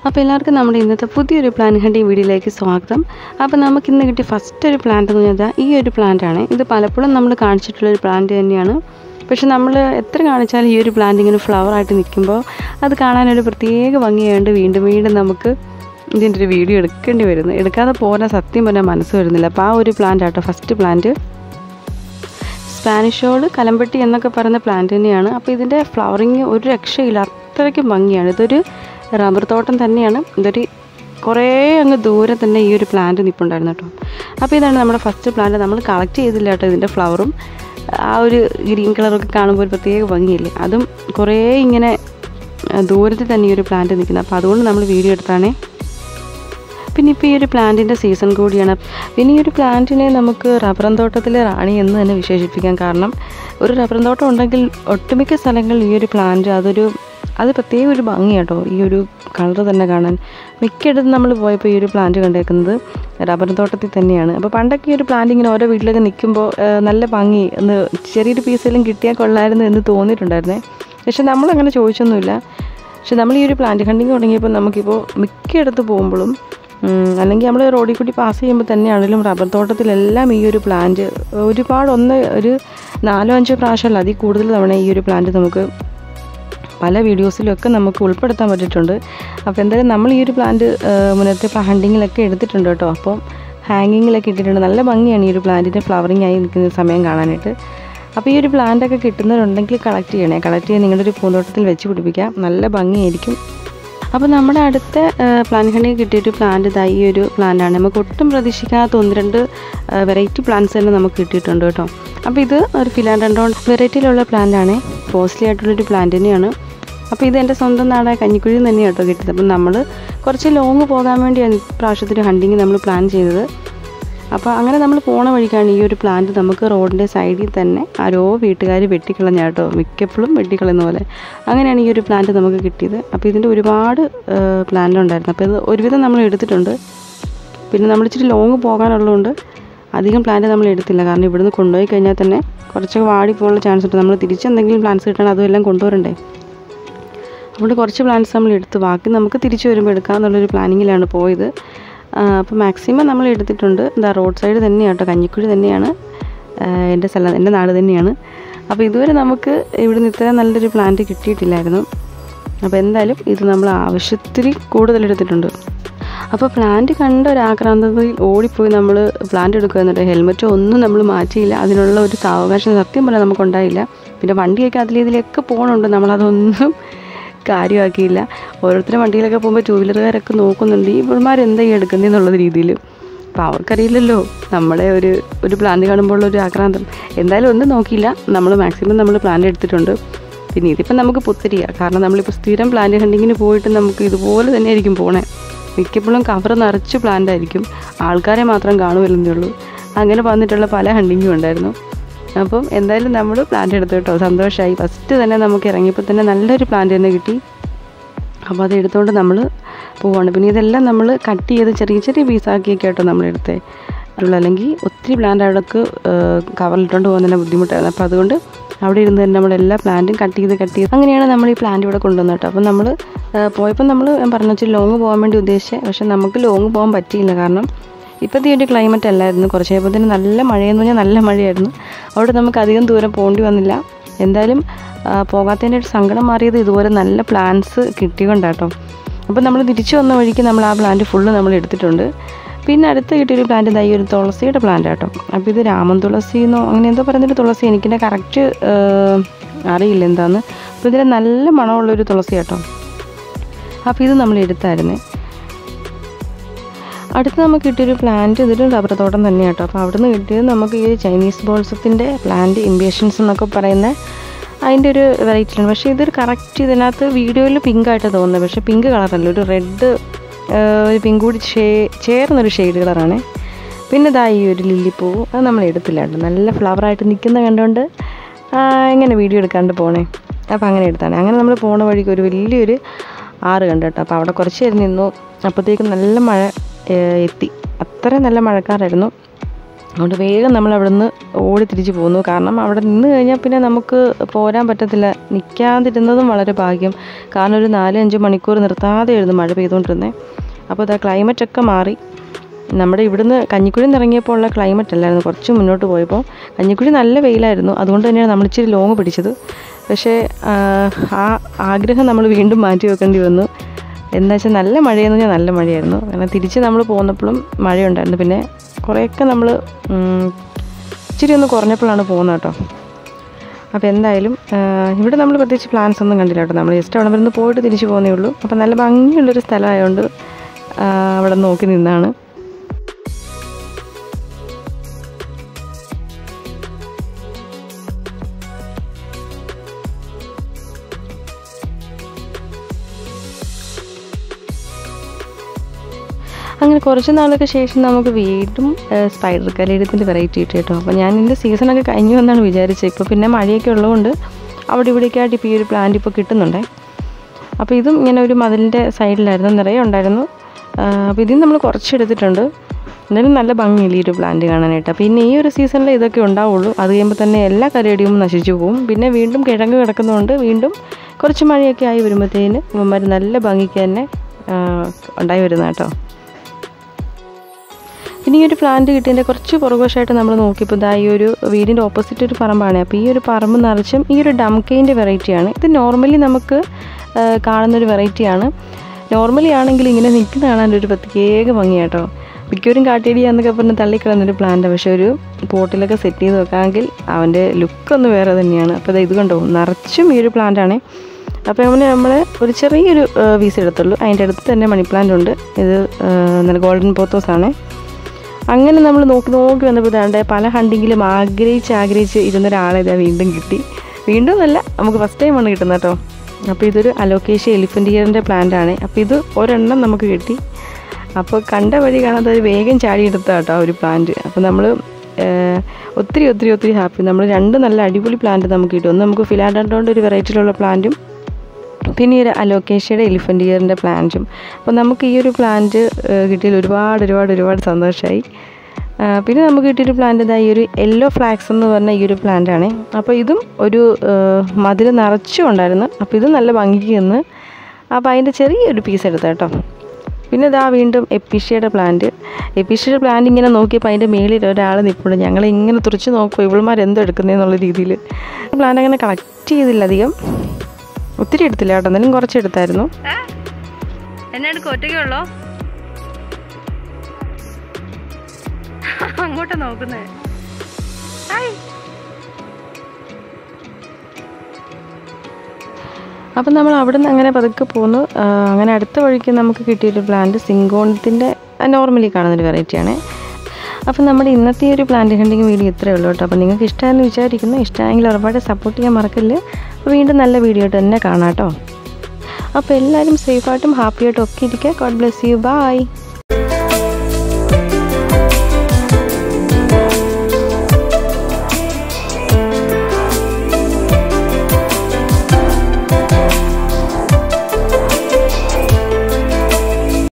അപ്പോൾ എല്ലാവർക്കും നമ്മുടെ ഇന്നത്തെ പുതിയൊരു പ്ലാൻ ഹണ്ടിങ് വീഡിയോയിലേക്ക് സ്വാഗതം അപ്പോൾ നമുക്ക് ഇന്ന് കിട്ടിയ ഫസ്റ്റ് ഒരു പ്ലാന്റ് എന്ന് പറഞ്ഞാൽ ഈ ഒരു പ്ലാന്റ് ആണ് ഇത് പലപ്പോഴും നമ്മൾ കാണിച്ചിട്ടുള്ള ഒരു പ്ലാന്റ് തന്നെയാണ് പക്ഷെ നമ്മൾ എത്ര കാണിച്ചാലും ഈ ഒരു പ്ലാന്റ് ഇങ്ങനെ flower ആയിട്ട് നിൽക്കുമ്പോൾ അത് കാണാനൊരു പ്രത്യേക ഭംഗിയായതുകൊണ്ട് വീണ്ടും വീണ്ടും നമുക്ക് ഇതിൻ്റെ ഒരു വീഡിയോ എടുക്കേണ്ടി വരുന്നു എടുക്കാതെ പോരാൻ സത്യം പറഞ്ഞാൽ മനസ്സ് വരുന്നില്ല അപ്പോൾ ആ ഒരു പ്ലാന്റ് ആട്ടോ ഫസ്റ്റ് പ്ലാന്റ് സ്പാനിഷോട് കലമ്പട്ടി എന്നൊക്കെ പറയുന്ന പ്ലാന്റ് തന്നെയാണ് അപ്പോൾ ഇതിൻ്റെ ഫ്ലവറിങ് ഒരു രക്ഷയില്ല അത്രയ്ക്കും ഭംഗിയാണ് ഇതൊരു റബ്ബർ തോട്ടം തന്നെയാണ് ഇതൊരു കുറേ അങ്ങ് ദൂരെ തന്നെ ഈ ഒരു പ്ലാന്റ് നിൽപ്പുണ്ടായിരുന്നു കേട്ടോ അപ്പോൾ ഇതാണ് നമ്മുടെ ഫസ്റ്റ് പ്ലാന്റ് നമ്മൾ കളക്ട് ചെയ്തില്ല കേട്ടോ ഇതിൻ്റെ ഫ്ലവറും ആ ഒരു ഗ്രീൻ കളറൊക്കെ കാണുമ്പോൾ ഒരു പ്രത്യേക ഭംഗിയില്ലേ അതും കുറേ ഇങ്ങനെ ആ, ദൂരത്തിൽ തന്നെ ഈ ഒരു പ്ലാന്റ് നിൽക്കുന്നത് അപ്പോൾ അതുകൊണ്ട് നമ്മൾ വീഡിയോ എടുത്താണേ പിന്നെ ഇപ്പോൾ ഈ ഒരു പ്ലാന്റിൻ്റെ സീസൺ കൂടിയാണ് പിന്നെ ഈ ഒരു പ്ലാന്റിനെ നമുക്ക് റബ്ബറൻ തോട്ടത്തിലെ റാണി എന്ന് തന്നെ വിശേഷിപ്പിക്കാം കാരണം ഒരു റബ്ബറൻ തോട്ടം ഉണ്ടെങ്കിൽ ഒട്ടുമിക്ക സ്ഥലങ്ങളിൽ ഈ ഒരു പ്ലാന്റ് അതൊരു അത് പ്രത്യേക ഒരു ഭംഗിയാട്ടോ ഈ ഒരു കളർ തന്നെ കാണാൻ മിക്കയിടത്തും നമ്മൾ പോയപ്പോൾ ഈ ഒരു പ്ലാന്റ് കണ്ടേക്കുന്നത് റബ്ബർ തോട്ടത്തിൽ തന്നെയാണ് അപ്പോൾ പണ്ടൊക്കെ ഈ ഒരു പ്ലാന്റ് ഇങ്ങനെ ഓരോ വീട്ടിലൊക്കെ നിൽക്കുമ്പോൾ നല്ല ഭംഗി ഒന്ന് ചെറിയൊരു പീസെല്ലാം കിട്ടിയാൽ കൊള്ളായിരുന്നു എന്ന് തോന്നിയിട്ടുണ്ടായിരുന്നേ പക്ഷെ നമ്മളങ്ങനെ ചോദിച്ചൊന്നുമില്ല പക്ഷെ നമ്മൾ ഈ ഒരു പ്ലാന്റ് ഹണ്ടിങ് തുടങ്ങിയപ്പോൾ നമുക്കിപ്പോൾ മിക്കയിടത്ത് പോകുമ്പോഴും ഉം, അല്ലെങ്കിൽ നമ്മൾ റോഡിൽ കൂടി പാസ് ചെയ്യുമ്പോൾ തന്നെയാണെങ്കിലും റബ്ബർ തോട്ടത്തിലെല്ലാം ഈ ഒരു പ്ലാന്റ് ഒരുപാട് ഒന്ന് ഒരു നാലോ അഞ്ചോ പ്രാവശ്യമല്ല അതിൽ കൂടുതൽ തവണ ഈ ഒരു പ്ലാന്റ് നമുക്ക് പല വീഡിയോസിലൊക്കെ നമുക്ക് ഉൾപ്പെടുത്താൻ പറ്റിയിട്ടുണ്ട് അപ്പോൾ എന്തായാലും നമ്മൾ ഈ ഒരു പ്ലാന്റ് മുന്നത്തെ ഹണ്ടിങ്ങിലൊക്കെ എടുത്തിട്ടുണ്ട് കേട്ടോ അപ്പോൾ ഹാങ്ങിങ്ങിലൊക്കെ ഇട്ടിട്ടുണ്ട് നല്ല ഭംഗിയാണ് ഈ ഒരു പ്ലാന്റിൻ്റെ ഫ്ലവറിങ് ആയി നിൽക്കുന്ന സമയം കാണാനായിട്ട് അപ്പോൾ ഈ ഒരു പ്ലാന്റൊക്കെ കിട്ടുന്നവരുണ്ടെങ്കിൽ കളക്ട് ചെയ്യണേ കളക്ട് ചെയ്ത് നിങ്ങളുടെ ഒരു പൂന്തോട്ടത്തിൽ വെച്ച് പിടിപ്പിക്കാം നല്ല ഭംഗിയായിരിക്കും അപ്പോൾ നമ്മുടെ അടുത്ത പ്ലാൻ കണ്ടി കിട്ടിയൊരു പ്ലാന്റ് ഇതാ ഈ ഒരു പ്ലാന്റാണ് നമുക്ക് ഒട്ടും പ്രതീക്ഷിക്കാത്ത ഒന്ന് രണ്ട് വെറൈറ്റി പ്ലാന്റ്സ് തന്നെ നമുക്ക് കിട്ടിയിട്ടുണ്ട് കേട്ടോ അപ്പോൾ ഇത് ഒരു ഫിലാൻഡോൺ വെറൈറ്റിയിലുള്ള പ്ലാന്റാണ് കോസ്റ്റ്ലി ആയിട്ടുള്ളൊരു പ്ലാന്റ് തന്നെയാണ് അപ്പോൾ ഇത് എൻ്റെ സ്വന്തം നാടായ കഞ്ഞിക്കുഴി തന്നെയാണ് കേട്ടോ കിട്ടിയത് അപ്പം നമ്മൾ കുറച്ച് ലോങ് പോകാൻ വേണ്ടിയാണ് ഇപ്രാവശ്യത്തിന് ഹണ്ടിങ് നമ്മൾ പ്ലാൻ ചെയ്തത് അപ്പോൾ അങ്ങനെ നമ്മൾ പോണ വഴിക്കാണ് ഈ ഒരു പ്ലാന്റ് നമുക്ക് റോഡിൻ്റെ സൈഡിൽ തന്നെ ആരോ വീട്ടുകാർ വെട്ടിക്കളഞ്ഞ കേട്ടോ മിക്കപ്പോഴും വെട്ടിക്കളയുന്ന പോലെ അങ്ങനെയാണ് ഈ ഒരു പ്ലാന്റ് നമുക്ക് കിട്ടിയത് അപ്പോൾ ഇതിൻ്റെ ഒരുപാട് പ്ലാന്റ് ഉണ്ടായിരുന്നു അപ്പോൾ ഇത് ഒരുവിധം നമ്മൾ എടുത്തിട്ടുണ്ട് പിന്നെ നമ്മൾ ഇച്ചിരി ലോങ് പോകാനുള്ളതുകൊണ്ട് അധികം പ്ലാന്റ് നമ്മൾ എടുത്തില്ല കാരണം ഇവിടുന്ന് കൊണ്ടുപോയി കഴിഞ്ഞാൽ തന്നെ കുറച്ചൊക്കെ വാടി പോകാനുള്ള ചാൻസ് ഉണ്ട് നമ്മൾ തിരിച്ചെന്തെങ്കിലും പ്ലാന്റ്സ് കിട്ടണം അതും എല്ലാം കൊണ്ടുവരണ്ടേ അതുകൊണ്ട് കുറച്ച് പ്ലാന്റ്സ് നമ്മൾ എടുത്ത് ബാക്കി നമുക്ക് തിരിച്ചു വരുമ്പോൾ എടുക്കാം എന്നുള്ളൊരു പ്ലാനിങ്ങിലാണ് പോയത് അപ്പോൾ മാക്സിമം നമ്മൾ എടുത്തിട്ടുണ്ട് എന്താ റോഡ് സൈഡ് തന്നെയാണ് കേട്ടോ കഞ്ഞിക്കുഴി തന്നെയാണ് ആ, എൻ്റെ സ്ഥലം എൻ്റെ നാട് തന്നെയാണ് അപ്പോൾ ഇതുവരെ നമുക്ക് ഇവിടുന്ന് ഇത്ര നല്ലൊരു പ്ലാന്റ് കിട്ടിയിട്ടില്ലായിരുന്നു അപ്പോൾ എന്തായാലും ഇത് നമ്മൾ ആവശ്യത്തിന് കൂടുതൽ എടുത്തിട്ടുണ്ട് അപ്പോൾ പ്ലാന്റ് കണ്ട ഒരു ആക്രാന്തതയിൽ ഓടിപ്പോയി നമ്മൾ പ്ലാന്റ് എടുക്കുക എന്നിട്ട് ഹെൽമെറ്റോ ഒന്നും നമ്മൾ മാറ്റിയില്ല അതിനുള്ള ഒരു സാവകാശം സത്യം പറഞ്ഞാൽ നമുക്കുണ്ടായില്ല പിന്നെ വണ്ടിയൊക്കെ അതിൽ ഇതിലൊക്കെ പോകണുണ്ട് നമ്മളതൊന്നും കാര്യമാക്കിയില്ല ഓരോരുത്തരും വണ്ടിയിലൊക്കെ പോകുമ്പോൾ ടൂ വീലറുകാരൊക്കെ നോക്കുന്നുണ്ട് ഈ ഇവന്മാർ എന്താ ഈ എടുക്കുന്നതെന്നുള്ള രീതിയിൽ അപ്പോൾ അവർക്കറിയില്ലല്ലോ നമ്മളെ ഒരു ഒരു പ്ലാന്റ് കാണുമ്പോൾ ഒരു ആക്രാന്തം എന്തായാലും ഒന്നും നോക്കിയില്ല നമ്മൾ മാക്സിമം നമ്മൾ പ്ലാന്റ് എടുത്തിട്ടുണ്ട് പിന്നെ ഇതിപ്പോൾ നമുക്ക് പുത്തരിയാണ് കാരണം നമ്മളിപ്പോൾ സ്ഥിരം പ്ലാന്റ് ഹണ്ടിങ്ങിന് പോയിട്ട് നമുക്ക് ഇതുപോലെ തന്നെ ആയിരിക്കും പോണേ മിക്കപ്പോഴും കവർ നിറച്ച് പ്ലാന്റ് ആയിരിക്കും ആൾക്കാരെ മാത്രം കാണുമല്ലെന്നേ ഉള്ളൂ അങ്ങനെ വന്നിട്ടുള്ള പല ഹണ്ടിങ്ങും ഉണ്ടായിരുന്നു അപ്പം എന്തായാലും നമ്മൾ പ്ലാന്റ് എടുത്തു കേട്ടോ സന്തോഷമായി ഫസ്റ്റ് തന്നെ നമുക്ക് ഇറങ്ങിയപ്പോൾ തന്നെ നല്ലൊരു പ്ലാന്റ് തന്നെ കിട്ടി അപ്പോൾ അത് എടുത്തുകൊണ്ട് നമ്മൾ പോവാണ് പിന്നെ ഇതെല്ലാം നമ്മൾ കട്ട് ചെയ്ത് ചെറിയ ചെറിയ പീസാക്കിയൊക്കെ കേട്ടോ നമ്മൾ എടുത്തേ ഉള്ളൂ അല്ലെങ്കിൽ ഒത്തിരി പ്ലാന്റ് അവിടേക്ക് കവറിലിട്ടുകൊണ്ട് പോകാൻ തന്നെ ബുദ്ധിമുട്ടായിരുന്നു അപ്പോൾ അതുകൊണ്ട് അവിടെ ഇരുന്ന് തന്നെ നമ്മൾ എല്ലാ പ്ലാന്റും കട്ട് ചെയ്ത് കട്ട് ചെയ്ത് അങ്ങനെയാണ് നമ്മൾ ഈ പ്ലാന്റ് ഇവിടെ കൊണ്ടുവന്നത് കേട്ടോ അപ്പോൾ നമ്മൾ പോയപ്പോൾ നമ്മൾ ഞാൻ പറഞ്ഞു വെച്ചാൽ ലോങ് പോകാൻ വേണ്ടി ഉദ്ദേശിച്ചത് പക്ഷെ നമുക്ക് ലോങ് പോകാൻ പറ്റിയില്ല കാരണം ഇപ്പോഴത്തെ ഈ ഒരു ക്ലൈമറ്റ് അല്ലായിരുന്നു കുറച്ച് കഴിയുമ്പോഴത്തേന് നല്ല മഴയെന്ന് പറഞ്ഞാൽ നല്ല മഴയായിരുന്നു അവിടെ നമുക്ക് അധികം ദൂരം പോകേണ്ടി വന്നില്ല എന്തായാലും ആ, പോകാത്തതിൻ്റെ ഒരു സങ്കടം മാറിയത് ഇതുപോലെ നല്ല പ്ലാന്റ്സ് കിട്ടിയോണ്ടാട്ടോ അപ്പോൾ നമ്മൾ തിരിച്ചു വന്ന വഴിക്ക് നമ്മൾ ആ പ്ലാന്റ് ഫുള്ള് നമ്മൾ എടുത്തിട്ടുണ്ട് പിന്നെ അടുത്ത് കിട്ടിയൊരു പ്ലാന്റ് ഇതായി ഒരു തുളസിയുടെ പ്ലാന്റ് ആട്ടോ അപ്പോൾ ഇത് രാമൻ തുളസി എന്നോ അങ്ങനെ എന്തോ പറയുന്നൊരു തുളസി എനിക്കിൻ്റെ കറക്റ്റ് അറിയില്ല എന്താന്ന് അപ്പോൾ ഇതിന് നല്ല മണമുള്ളൊരു തുളസി കേട്ടോ അപ്പോൾ ഇത് നമ്മൾ എടുത്തായിരുന്നേ അടുത്ത് നമുക്ക് കിട്ടിയൊരു പ്ലാന്റ് ഇതൊരു റബ്ബർ തോട്ടം തന്നെയാണ് കേട്ടോ അപ്പോൾ അവിടുന്ന് കിട്ടിയത് നമുക്ക് ഈ ചൈനീസ് ബോൾസത്തിൻ്റെ പ്ലാന്റ് ഇംബേഷൻസ് എന്നൊക്കെ പറയുന്ന അതിൻ്റെ ഒരു വെറൈറ്റിയാണ് പക്ഷേ ഇതൊരു കറക്റ്റ് ഇതിനകത്ത് വീഡിയോയിൽ പിങ്ക് ആയിട്ട് തോന്നുന്നത് പക്ഷേ പിങ്ക് കളറല്ല ഒരു റെഡ് ഒരു പിങ്ക് കൂടി ഷേ ചേർന്നൊരു ഷെയ്ഡ് കളറാണ് പിന്നെ ഇതാ ഈ ഒരു ലില്ലിപ്പൂവ് അത് നമ്മൾ എടുത്തില്ല കേട്ടോ നല്ല ഫ്ലവറായിട്ട് നിൽക്കുന്ന കണ്ടുകൊണ്ട് ആ, എങ്ങനെ വീഡിയോ എടുക്കാണ്ട് പോണേ അപ്പോൾ അങ്ങനെ എടുത്താണ് അങ്ങനെ നമ്മൾ പോണ വഴിക്ക് ഒരു വലിയൊരു ആറ് കണ്ടു കേട്ടോ അപ്പോൾ അവിടെ കുറച്ച് നേരം നിന്നു അപ്പോഴത്തേക്കും നല്ല മഴ ഏഹ്, എത്തി അത്രയും നല്ല മഴക്കാറായിരുന്നു അതുകൊണ്ട് വേഗം നമ്മൾ അവിടെ നിന്ന് ഓടി തിരിച്ച് പോന്നു കാരണം അവിടെ നിന്ന് കഴിഞ്ഞാൽ പിന്നെ നമുക്ക് പോരാൻ പറ്റത്തില്ല നിൽക്കാതിരുന്നതും വളരെ ഭാഗ്യം കാരണം ഒരു നാല് അഞ്ച് മണിക്കൂർ നിർത്താതെയായിരുന്നു മഴ പെയ്തുകൊണ്ടിരുന്നത് അപ്പോൾ ഇതാ ക്ലൈമറ്റൊക്കെ മാറി നമ്മുടെ ഇവിടുന്ന് കഞ്ഞിക്കുഴി നിന്ന് ഇറങ്ങിയപ്പോൾ ഉള്ള ക്ലൈമറ്റ് അല്ലായിരുന്നു കുറച്ച് മുന്നോട്ട് പോയപ്പോൾ കഞ്ഞിക്കുഴി നല്ല വെയിലായിരുന്നു അതുകൊണ്ട് തന്നെയാണ് നമ്മൾ ഇച്ചിരി ലോങ് പിടിച്ചത് പക്ഷേ ആ, ആ ആഗ്രഹം നമ്മൾ വീണ്ടും മാറ്റി വെക്കേണ്ടി വന്നു എന്താ വെച്ചാൽ നല്ല മഴയെന്ന് പറഞ്ഞാൽ നല്ല മഴയായിരുന്നു കാരണം തിരിച്ച് നമ്മൾ പോന്നപ്പോഴും മഴയുണ്ടായിരുന്നു പിന്നെ കുറേയൊക്കെ നമ്മൾ ഇച്ചിരി ഒന്ന് കുറഞ്ഞപ്പോഴാണ് പോകുന്നത് കേട്ടോ അപ്പോൾ എന്തായാലും ആ, ഇവിടെ നമ്മൾ പ്രത്യേകിച്ച് പ്ലാൻസ് ഒന്നും കണ്ടില്ല കേട്ടോ നമ്മൾ ജസ്റ്റ് അവിടെ നിന്ന് പോയിട്ട് തിരിച്ചു പോകുന്നേ ഉള്ളൂ അപ്പോൾ നല്ല ഭംഗിയുള്ളൊരു സ്ഥലമായതുകൊണ്ട് ആ, അവിടെ നോക്കി നിന്നാണ് അങ്ങനെ കുറച്ച് നാളൊക്കെ ശേഷം നമുക്ക് വീണ്ടും ഏഹ്, സ്പൈഡർ കലേരത്തിൻ്റെ വെറൈറ്റി കിട്ടി കേട്ടോ അപ്പോൾ ഞാൻ ഇതിൻ്റെ സീസണൊക്കെ കഴിഞ്ഞു എന്നാണ് വിചാരിച്ചത് ഇപ്പോൾ പിന്നെ മഴയൊക്കെ ഉള്ളതുകൊണ്ട് അവിടെ ഇവിടെയൊക്കെ ആയിട്ട് ഇപ്പോൾ ഈ ഒരു പ്ലാന്റ് ഇപ്പോൾ കിട്ടുന്നുണ്ടേ അപ്പോൾ ഇതും ഇങ്ങനെ ഒരു മതിലിൻ്റെ സൈഡിലായിരുന്നു നിറയെ ഉണ്ടായിരുന്നു ആഹ്, അപ്പോൾ ഇതിൽ നമ്മൾ കുറച്ചെടുത്തിട്ടുണ്ട് എന്നാലും നല്ല ഭംഗിയില്ല ഈ ഒരു പ്ലാന്റ് കാണാനായിട്ട് അപ്പോൾ ഇനി ഈ ഒരു സീസണിൽ ഇതൊക്കെ ഉണ്ടാവുള്ളൂ അത് കഴിയുമ്പോൾ തന്നെ എല്ലാ കരടിയും നശിച്ചു പോകും പിന്നെ വീണ്ടും കിഴങ്ങ് കിടക്കുന്നതുകൊണ്ട് വീണ്ടും കുറച്ച് മഴയൊക്കെ ആയി വരുമ്പോഴത്തേന് ഇവന്മാർ നല്ല ഭംഗിക്ക് തന്നെ ആഹ്, ഉണ്ടായി വരുന്ന കേട്ടോ പിന്നെ ഈ ഒരു പ്ലാന്റ് കിട്ടിയതിൻ്റെ കുറച്ച് പുറകുവശമായിട്ട് നമ്മൾ നോക്കിയപ്പോൾ ഇതാ ഈ ഒരു വീടിൻ്റെ ഓപ്പോസിറ്റ് ഒരു പറമ്പാണ് അപ്പോൾ ഈ ഒരു പറമ്പ് നിറച്ചും ഈ ഒരു ഡംകെയിൻ്റെ വെറൈറ്റിയാണ് ഇത് നോർമലി നമുക്ക് ആ, കാണുന്നൊരു വെറൈറ്റിയാണ് നോർമലി ആണെങ്കിൽ ഇങ്ങനെ നിൽക്കുന്ന കാണാൻ ഒരു പ്രത്യേക ഭംഗിയാട്ടോ മിക്കവരും കാട്ടിയടി എന്നൊക്കെ പറഞ്ഞ് തള്ളിക്കളയുന്നൊരു പ്ലാന്റ് പക്ഷേ ഒരു പോട്ടിലൊക്കെ സെറ്റ് ചെയ്ത് വെക്കാമെങ്കിൽ അവൻ്റെ ലുക്കൊന്ന് വേറെ തന്നെയാണ് അപ്പോൾ ഇത് ഇത് കണ്ടോ നിറച്ചും ഈ ഒരു പ്ലാന്റാണ് അപ്പോൾ അവന് നമ്മൾ ഒരു ചെറിയൊരു പീസ് എടുത്തുള്ളൂ അതിൻ്റെ അടുത്ത് തന്നെ മണി പ്ലാന്റ് ഉണ്ട് ഇത് ആ, എന്താണ് ഗോൾഡൻ പോത്തോസ് ആണ് അങ്ങനെ നമ്മൾ നോക്കി നോക്കി വന്നപ്പോൾ ഇതാണ്ട് പല ഹണ്ടിങ്ങിലും ആഗ്രഹിച്ച് ആഗ്രഹിച്ച് ഇരുന്ന ഒരാളെ ഇതാ വീണ്ടും കിട്ടി വീണ്ടും എന്നല്ല നമുക്ക് ഫസ്റ്റ് ടൈമാണ് കിട്ടുന്നത് കേട്ടോ അപ്പോൾ ഇതൊരു അലോക്കേഷ്യ എലിഫൻറ്റ് ഇയറിൻ്റെ പ്ലാന്റ് ആണ് അപ്പോൾ ഇത് ഒരെണ്ണം നമുക്ക് കിട്ടി അപ്പോൾ കണ്ട വഴി കാണാതെ അത് വേഗം ചാടി എടുത്ത കേട്ടോ ആ ഒരു പ്ലാന്റ് അപ്പോൾ നമ്മൾ ഒത്തിരി ഒത്തിരി ഒത്തിരി ഹാപ്പി നമ്മൾ രണ്ട് നല്ല അടിപൊളി പ്ലാന്റ് നമുക്ക് കിട്ടും ഒന്ന് നമുക്ക് ഫിലാഡോണ്ട് ഒരു വെറൈറ്റിയിലുള്ള പ്ലാന്റും പിന്നെ ഈ ഒരു അലോക്കേഷ്യയുടെ എലിഫൻറ്റ് ഇയറിൻ്റെ പ്ലാന്റും അപ്പോൾ നമുക്ക് ഈ ഒരു പ്ലാന്റ് കിട്ടിയതിൽ ഒരുപാട് ഒരുപാട് ഒരുപാട് സന്തോഷമായി ആ, പിന്നെ നമുക്ക് കിട്ടിയൊരു പ്ലാന്റ് ഇതാ ഈ ഒരു യെല്ലോ ഫ്ലാക്സ് എന്ന് പറഞ്ഞ ഈ ഒരു പ്ലാന്റ് ആണ് അപ്പോൾ ഇതും ഒരു മതിൽ നിറച്ചും ഉണ്ടായിരുന്നു അപ്പോൾ ഇത് നല്ല ഭംഗിക്ക് നിന്ന് അപ്പോൾ അതിൻ്റെ ചെറിയൊരു പീസ് എടുത്ത കേട്ടോ പിന്നെ ഇതാ വീണ്ടും എപ്പിഷ്യയുടെ പ്ലാന്റ് എപ്പിഷ്യയുടെ പ്ലാന്റ് ഇങ്ങനെ നോക്കിയപ്പോൾ അതിൻ്റെ മേളിൽ ഒരാൾ നിൽപ്പുണ്ട് ഞങ്ങൾ ഇങ്ങനെ തുറച്ച് നോക്കുമ്പോൾ ഇവൾമാർ എന്തോ എടുക്കുന്നതെന്നുള്ള രീതിയിൽ പ്ലാന്റ് അങ്ങനെ കളക്ട് ചെയ്തില്ല അധികം ഒത്തിരി എടുത്തില്ല കേട്ടോ എന്നാലും കുറച്ച് എടുത്തായിരുന്നു എന്നെ എടുക്കും ഒറ്റയ്ക്കേ ഉള്ളോ അങ്ങോട്ടാ നോക്കുന്നേ അപ്പം നമ്മൾ അവിടെ നിന്ന് അങ്ങനെ പതുക്കെ പോന്നു ആ, അങ്ങനെ അടുത്ത വഴിക്ക് നമുക്ക് കിട്ടിയൊരു പ്ലാന്റ് സിങ്കോണത്തിൻ്റെ നോർമലി കാണുന്നൊരു വെറൈറ്റിയാണ് അപ്പം നമ്മുടെ ഇന്നത്തെ ഈ ഒരു പ്ലാന്റ് ഹണ്ടിങ് വീഡിയോ ഇത്രയേ ഉള്ളൂ കേട്ടോ അപ്പോൾ നിങ്ങൾക്ക് ഇഷ്ടമായെന്ന് വിചാരിക്കുന്നു ഇഷ്ടമായെങ്കിൽ ഉറപ്പായിട്ട് സപ്പോർട്ട് ചെയ്യാൻ മറക്കല്ല് അപ്പോൾ വീണ്ടും നല്ല വീഡിയോ ആയിട്ട് തന്നെ കാണാം കേട്ടോ അപ്പോൾ എല്ലാവരും സേഫായിട്ടും ഹാപ്പിയായിട്ടും ഒക്കെ ഇരിക്കുക ഗോഡ് ബ്ലെസ് യു ബൈ